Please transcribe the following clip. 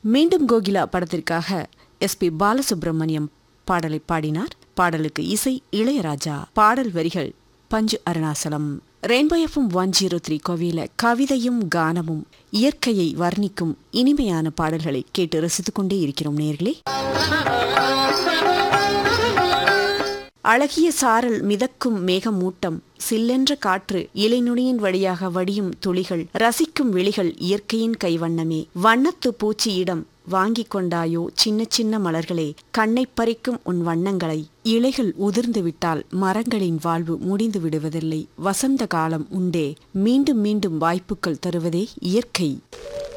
மீண்டும் கோகிலா படத்திற்காக S B Balasubramaniam பாடலை பாடினார் பாடலுக்கு இசை இளையராஜா பாடல் வரிகள் Panchu Arunachalam rainbow FM one zero three கோவில கவிதையும் கானமும் இயற்கையை வர்ணிக்கும் இனிமையான பாடல்களை கேட்டு ரசித்துக் கொண்டே இருக்கிறோம் நேர்களே அழகிய சாரல் மிதக்கும் மேகமூட்டம் சில்லென்ற காற்று இலைநுனியின் வழியாக வடியும் துளிகள் ரசிக்கும் விழிகள் இயற்கையின் கைவண்ணமே வண்ணத்து பூச்சியிடம் வாங்கிக் கொண்டாயோ சின்ன சின்ன மலர்களே கண்ணைப் பறிக்கும் உன் வண்ணங்களை இலைகள் உதிர்ந்து விட்டால் மரங்களின் வாழ்வு முடிந்து விடுவதில்லை வசந்த காலம் உண்டே மீண்டும் மீண்டும் வாய்ப்புகள் தருவதே இயற்கை